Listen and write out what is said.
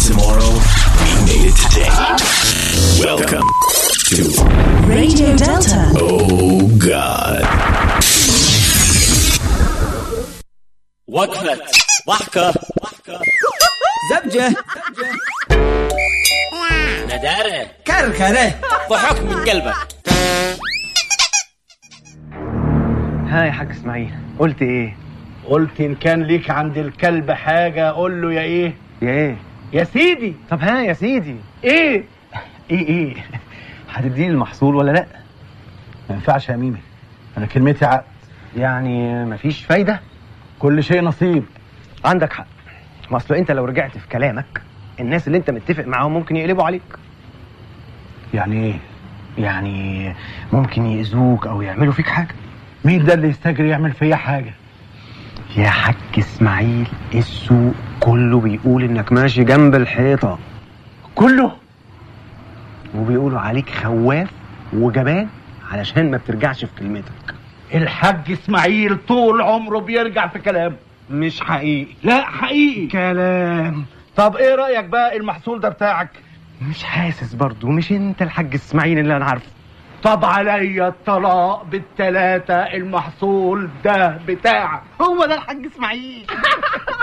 tomorrow, we made it today. Welcome to Radio Delta. Oh God. وقفة ضحكة زبجة ندارة كركرة ضحك من قلبك ها يا حاج اسماعيل قلت ايه قلت ان كان ليك عند الكلب حاجه قول له يا ايه يا ايه يا سيدي طب ها يا سيدي ايه ايه ايه هتديني المحصول ولا لا ما ينفعش يا ميمي انا كلمتي عقد يعني مفيش فايده كل شيء نصيب عندك حق ما اصل انت لو رجعت في كلامك الناس اللي انت متفق معاهم ممكن يقلبوا عليك يعني ايه يعني ممكن يأذوك او يعملوا فيك حاجه مين ده اللي يستجري يعمل فيا حاجه يا حاج اسماعيل السوق كله بيقول انك ماشي جنب الحيطه كله وبيقولوا عليك خواف وجبان علشان ما بترجعش في كلمتك الحاج اسماعيل طول عمره بيرجع في كلامه مش حقيقي لا حقيقي كلام طب ايه رايك بقى المحصول ده بتاعك مش حاسس برضو مش انت الحاج اسماعيل اللي انا عارفه طب عليا الطلاق بالتلاتة المحصول ده بتاعك هو ده الحاج اسماعيل